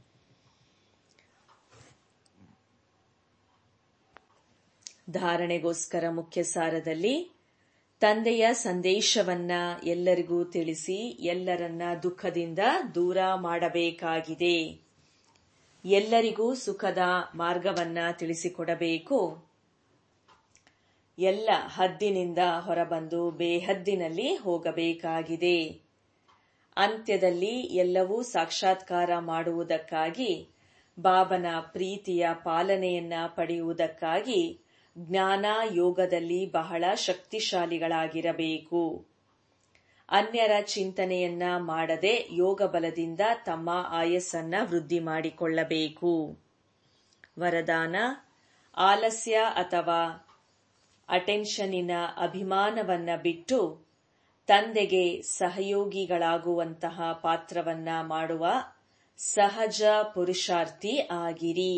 ಧಾರಣೆಗೋಸ್ಕರ ಮುಖ್ಯ ಸಾರದಲ್ಲಿ ತಂದೆಯ ಸಂದೇಶವನ್ನ ಎಲ್ಲರಿಗೂ ತಿಳಿಸಿ ಎಲ್ಲರನ್ನ ದುಃಖದಿಂದ ದೂರ ಮಾಡಬೇಕಾಗಿದೆ ಎಲ್ಲರಿಗೂ ಸುಖದ ಮಾರ್ಗವನ್ನ ತಿಳಿಸಿಕೊಡಬೇಕು ಎಲ್ಲ ಹದ್ದಿನಿಂದ ಹೊರಬಂದು ಬೇಹದ್ದಿನಲ್ಲಿ ಹೋಗಬೇಕಾಗಿದೆ ಅಂತ್ಯದಲ್ಲಿ ಎಲ್ಲವೂ ಸಾಕ್ಷಾತ್ಕಾರ ಮಾಡುವುದಕ್ಕಾಗಿ ಬಾಬನ ಪ್ರೀತಿಯ ಪಾಲನೆಯನ್ನ ಪಡೆಯುವುದಕ್ಕಾಗಿ ಜ್ಞಾನ ಯೋಗದಲ್ಲಿ ಬಹಳ ಶಕ್ತಿಶಾಲಿಗಳಾಗಿರಬೇಕು ಅನ್ಯರ ಚಿಂತನೆಯನ್ನ ಮಾಡದೆ ಯೋಗ ಬಲದಿಂದ ತಮ್ಮ ಆಯಸ್ಸನ್ನ ವೃದ್ಧಿ ಮಾಡಿಕೊಳ್ಳಬೇಕು ವರದಾನ ಆಲಸ್ಯ ಅಥವಾ ಅಟೆನ್ಷನ್ನಿನ ಅಭಿಮಾನವನ್ನ ಬಿಟ್ಟು ತಂದೆಗೆ ಸಹಯೋಗಿಗಳಾಗುವಂತಹ ಪಾತ್ರವನ್ನ ಮಾಡುವ ಸಹಜ ಪುರುಷಾರ್ಥಿ ಆಗಿರಿ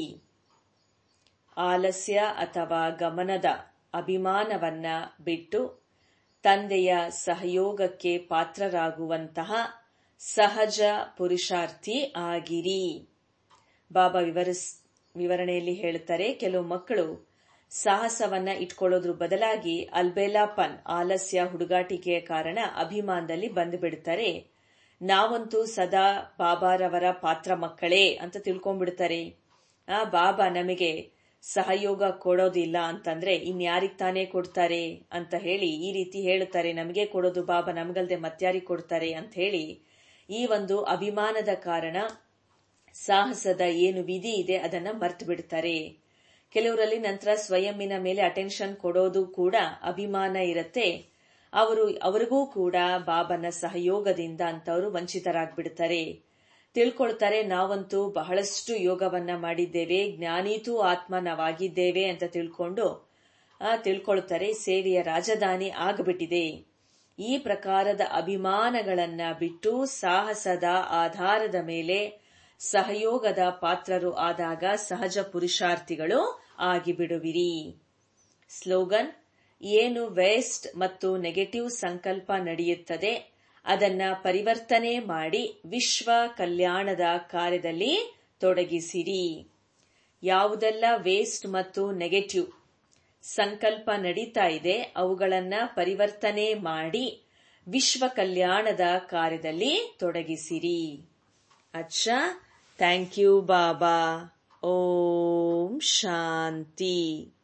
ಆಲಸ್ಯ ಅಥವಾ ಗಮನದ ಅಭಿಮಾನವನ್ನ ಬಿಟ್ಟು ತಂದೆಯ ಸಹಯೋಗಕ್ಕೆ ಪಾತ್ರರಾಗುವಂತಹ ಸಹಜ ಪುರುಷಾರ್ಥಿ ಆಗಿರಿ ಬಾಬಾ ವಿವರಿಸ್ ವಿವರಣೆಯಲ್ಲಿ ಹೇಳ್ತಾರೆ ಕೆಲವು ಮಕ್ಕಳು ಸಾಹಸವನ್ನ ಇಟ್ಕೊಳ್ಳೋದ್ರ ಬದಲಾಗಿ ಅಲ್ಬೇಲಾಪನ್ ಆಲಸ್ಯ ಹುಡುಗಾಟಿಕೆಯ ಕಾರಣ ಅಭಿಮಾನದಲ್ಲಿ ಬಂದು ಬಿಡ್ತಾರೆ ನಾವಂತೂ ಸದಾ ಬಾಬಾರವರ ಪಾತ್ರ ಮಕ್ಕಳೇ ಅಂತ ತಿಳ್ಕೊಂಡ್ಬಿಡ್ತಾರೆ ಆ ಬಾಬಾ ನಮಗೆ ಸಹಯೋಗ ಕೊಡೋದಿಲ್ಲ ಅಂತಂದ್ರೆ ಇನ್ಯಾರಿಗ್ ತಾನೇ ಕೊಡ್ತಾರೆ ಅಂತ ಹೇಳಿ ಈ ರೀತಿ ಹೇಳುತ್ತಾರೆ ನಮಗೆ ಕೊಡೋದು ಬಾಬಾ ನಮಗಲ್ದೆ ಮತ್ಯಾರಿಗೆ ಕೊಡ್ತಾರೆ ಅಂತ ಹೇಳಿ ಈ ಒಂದು ಅಭಿಮಾನದ ಕಾರಣ ಸಾಹಸದ ಏನು ವಿಧಿ ಇದೆ ಅದನ್ನ ಮರ್ತು ಬಿಡ್ತಾರೆ ಕೆಲವರಲ್ಲಿ ನಂತರ ಸ್ವಯಂನ ಮೇಲೆ ಅಟೆನ್ಷನ್ ಕೊಡೋದು ಕೂಡ ಅಭಿಮಾನ ಇರುತ್ತೆ ಅವರು ಅವರಿಗೂ ಕೂಡ ಬಾಬನ ಸಹಯೋಗದಿಂದ ಅಂತವರು ವಂಚಿತರಾಗ್ಬಿಡ್ತಾರೆ ತಿಳ್ಕೊಳ್ತಾರೆ ನಾವಂತೂ ಬಹಳಷ್ಟು ಯೋಗವನ್ನ ಮಾಡಿದ್ದೇವೆ ಜ್ಞಾನೀತೂ ಆತ್ಮ ನಾವಾಗಿದ್ದೇವೆ ಅಂತ ತಿಳ್ಕೊಂಡು ತಿಳ್ಕೊಳ್ತಾರೆ ಸೇವೆಯ ರಾಜಧಾನಿ ಆಗಬಿಟ್ಟಿದೆ ಈ ಪ್ರಕಾರದ ಅಭಿಮಾನಗಳನ್ನ ಬಿಟ್ಟು ಸಾಹಸದ ಆಧಾರದ ಮೇಲೆ ಸಹಯೋಗದ ಪಾತ್ರರು ಆದಾಗ ಸಹಜ ಪುರುಷಾರ್ಥಿಗಳು ಆಗಿಬಿಡುವಿರಿ ಸ್ಲೋಗನ್ ಏನು ವೇಸ್ಟ್ ಮತ್ತು ನೆಗೆಟಿವ್ ಸಂಕಲ್ಪ ನಡೆಯುತ್ತದೆ ಅದನ್ನ ಪರಿವರ್ತನೆ ಮಾಡಿ ವಿಶ್ವ ಕಲ್ಯಾಣದ ಕಾರ್ಯದಲ್ಲಿ ತೊಡಗಿಸಿರಿ ಯಾವುದೆಲ್ಲ ವೇಸ್ಟ್ ಮತ್ತು ನೆಗೆಟಿವ್ ಸಂಕಲ್ಪ ನಡೀತಾ ಇದೆ ಅವುಗಳನ್ನ ಪರಿವರ್ತನೆ ಮಾಡಿ ವಿಶ್ವ ಕಲ್ಯಾಣದ ಕಾರ್ಯದಲ್ಲಿ ತೊಡಗಿಸಿರಿ ಅಚ್ಚಾ thank you Baba Om Shanti